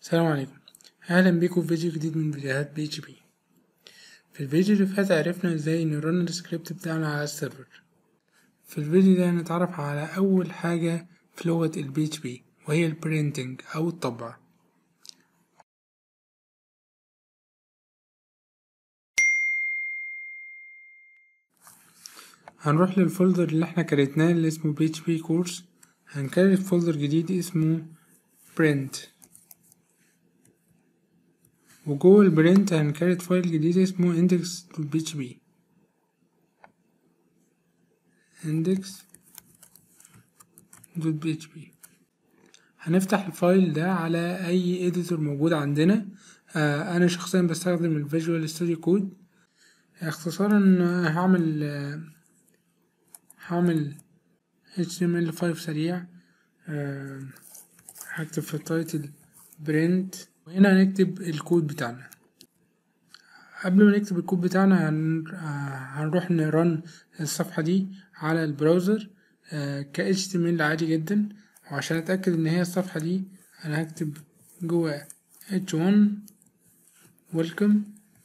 السلام عليكم اهلا بيكم في فيديو جديد من فيديوهات بي اتش بي في الفيديو اللي فات عرفنا ازاي نرن السكريبت بتاعنا على السيرفر في الفيديو ده هنتعرف على اول حاجة في لغة البي اتش بي وهي البرينتنج او الطبع هنروح للفولدر اللي احنا كريتناه اللي اسمه بي اتش بي كورس هنكريت فولدر جديد اسمه print وجوه البرنت هنكريت فايل جديد اسمه index.php index.php هنفتح الفايل ده على اي اديتور موجود عندنا آه انا شخصيا بستخدم الفيجوال ستوديو كود اختصارا هعمل آه هعمل HTML5 سريع آه هكتب في التايتل برنت وهنا هنكتب الكود بتاعنا قبل ما نكتب الكود بتاعنا هن... هنروح نرن الصفحة دي على البراوزر ك HTML عادي جدا وعشان اتأكد ان هي الصفحة دي انا هكتب جوا h1 welcome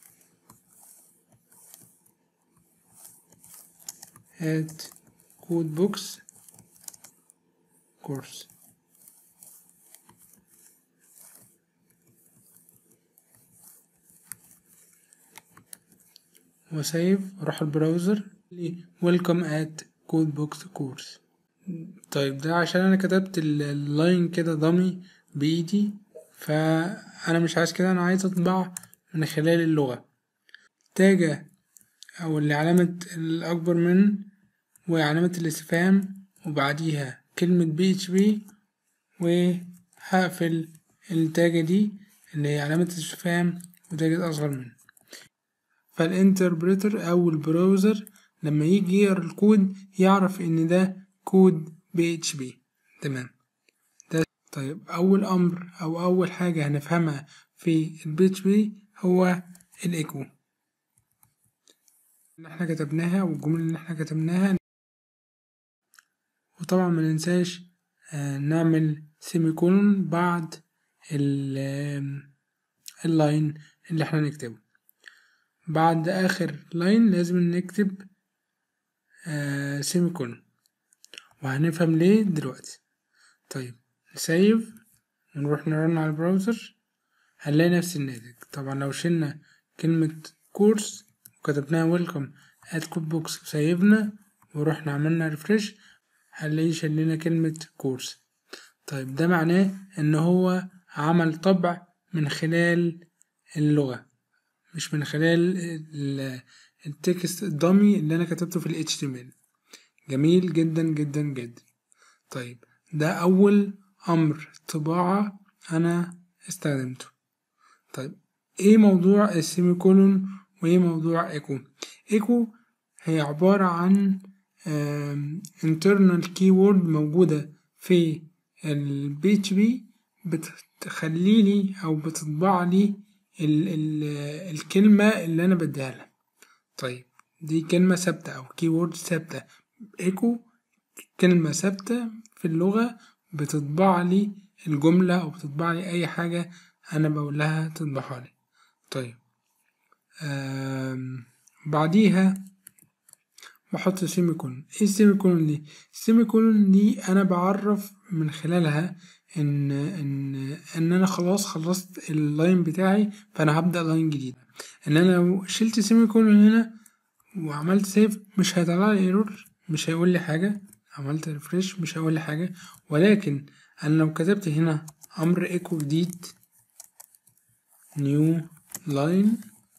at codebooks course وسيف اروح البراوزر ويلكم ات كود بوكس كورس طيب ده عشان انا كتبت اللاين كده ضمي بايدي فانا مش عايز كده انا عايز اطبع من خلال اللغة تاجة او اللي علامة الاكبر من وعلامة الاستفهام وبعديها كلمة بي اتش بي وهقفل التاجة دي اللي هي علامة الاستفهام وتاجة اصغر منه فالانتربريتر او البراوزر لما يجي يقرا الكود يعرف ان ده كود بي اتش بي تمام ده طيب اول امر او اول حاجه هنفهمها في البي اتش بي هو الايكو اللي احنا كتبناها والجمله اللي احنا كتبناها وطبعا ما ننساش نعمل سيمي كولون بعد اللاين اللي احنا نكتبه بعد آخر لاين لازم نكتب آه سيمي كولون وهنفهم ليه دلوقتي طيب نسيف ونروح نرن على البراوزر هنلاقي نفس الناتج طبعا لو شلنا كلمة كورس وكتبناها ويلكم ات كود بوكس وسيفنا ورحنا عملنا ريفرش هنلاقي شلنا كلمة كورس طيب ده معناه ان هو عمل طبع من خلال اللغة مش من خلال التكست الضمي اللي انا كتبته في ال HTML جميل جدا جدا جدا طيب ده اول امر طباعة انا استخدمته طيب ايه موضوع السيمي كولون وايه موضوع ايكو ايكو هي عبارة عن internal keyword موجودة في ال PHP بتخلي لي او بتطبع لي ال ال الكلمة اللي أنا بديها لها طيب دي كلمة ثابتة أو كيورد ثابتة إيكو كلمة ثابتة في اللغة بتطبع لي الجملة أو بتطبع لي أي حاجة أنا بقولها تطبعها لي طيب بعديها بحط سيمي كولون ايه السيمي كولون دي السيمي كولون دي انا بعرف من خلالها ان ان ان انا خلاص خلصت اللاين بتاعي فانا هبدا لاين جديد ان انا لو شلت سيمي كولون هنا وعملت سيف مش هيطلع لي ايرور مش هيقول لي حاجه عملت ريفريش مش هيقول لي حاجه ولكن انا لو كتبت هنا امر ايكو جديد نيو لاين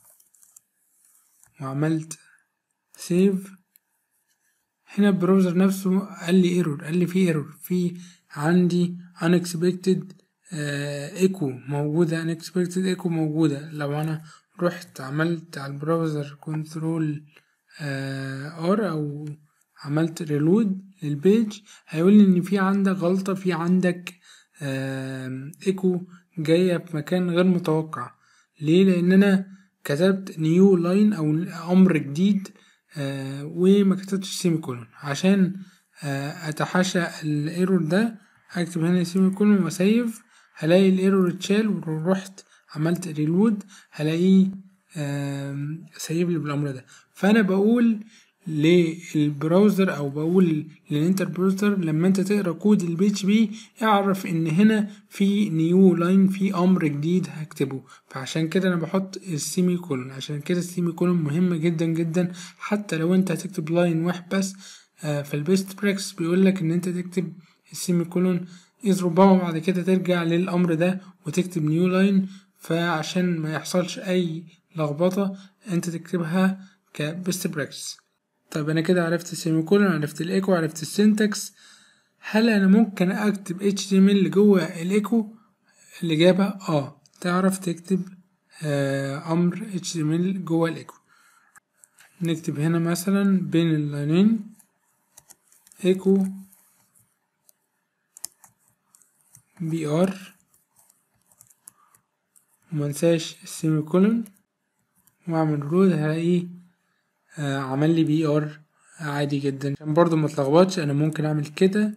وعملت سيف هنا البراوزر نفسه قال لي ايرور قال لي في ايرور في عندي unexpected ايكو موجودة unexpected ايكو موجودة لو انا رحت عملت على البراوزر كنترول ار او عملت ريلود للبيج هيقول لي ان في عندك غلطة في عندك ايكو جاية في مكان غير متوقع ليه لان انا كتبت نيو لاين او امر جديد آه وما كتبتش سيمي كولون عشان آه اتحاشى الايرور ده هكتب هنا سيمي كولون واسيف هلاقي الايرور اتشال ورحت عملت ريلود هلاقيه آم، سايب لي بالامر ده فانا بقول للبراوزر او بقول للانتربريتر لما انت تقرا كود البي اتش بي اعرف ان هنا في نيو لاين في امر جديد هكتبه فعشان كده انا بحط السيمي كولون عشان كده السيمي كولون مهمه جدا جدا حتى لو انت هتكتب لاين واحد بس آه، فالبيست براكتس بيقول لك ان انت تكتب السيمي كولون إذ ربما بعد كده ترجع للأمر ده وتكتب نيو لاين فعشان ما يحصلش أي لخبطة أنت تكتبها كبيست براكتس طيب أنا كده عرفت السيمي كولون عرفت الإيكو عرفت السنتكس هل أنا ممكن أكتب HTML جوه الإيكو الإجابة آه تعرف تكتب آه أمر HTML جوه الإيكو نكتب هنا مثلا بين اللاينين إيكو بي ار ومنساش السيمي كولون واعمل رود هلاقيه آه عمل لي بي ار عادي جدا عشان برضو ما تلخبطش انا ممكن اعمل كده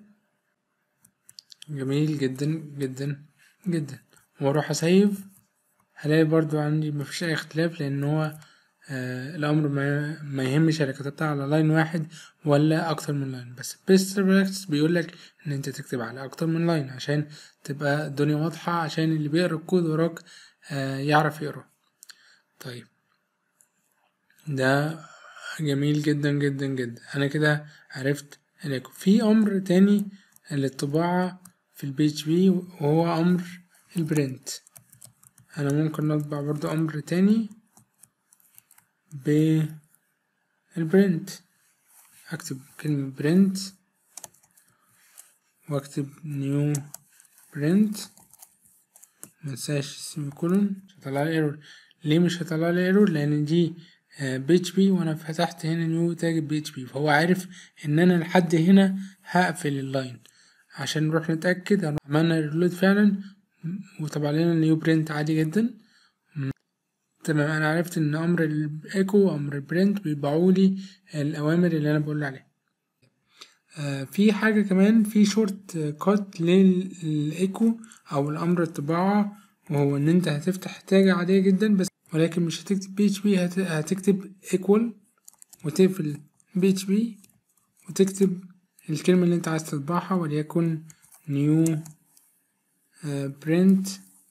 جميل جدا جدا جدا واروح اسيف هلاقي برضو عندي مفيش اي اختلاف لان هو آه الامر ما, ما يهمش انا كتبتها على لاين واحد ولا اكتر من لاين بس بيست براكتس بيقولك ان انت تكتب على اكتر من لاين عشان تبقى الدنيا واضحة عشان اللي بيقرا الكود وراك آه يعرف يقرا طيب ده جميل جدا جدا جدا انا كده عرفت هلاكم في امر تاني للطباعة في البي اتش بي وهو امر البرنت انا ممكن اطبع برضو امر تاني بالبرنت اكتب كلمة برنت واكتب نيو برنت منساش السيمي كولون مش هطلع لي ايرور ليه مش هطلع لي ايرور لان دي بي اتش بي وانا فتحت هنا نيو تاج بي اتش بي فهو عارف ان انا لحد هنا هقفل اللاين عشان نروح نتاكد عملنا ريلود فعلا وطبع لنا نيو برنت عادي جدا تمام انا عرفت ان امر الايكو وامر البرنت بيبيعولي الاوامر اللي انا بقول عليها آه في حاجة كمان في شورت كات للايكو او الامر الطباعة وهو ان انت هتفتح تاج عادية جدا بس ولكن مش هتكتب بي اتش بي هتكتب ايكوال وتقفل بي اتش بي وتكتب الكلمة اللي انت عايز تطبعها وليكن نيو برنت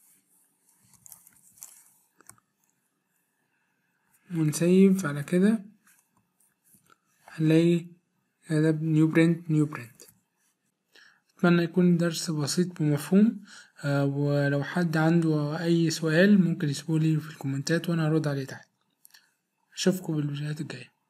ونسيف على كده هنلاقي هذا نيو برنت نيو برنت اتمنى يكون درس بسيط ومفهوم آه ولو حد عنده اي سؤال ممكن يسيبولي في الكومنتات وانا هرد عليه تحت اشوفكم بالفيديوهات الجايه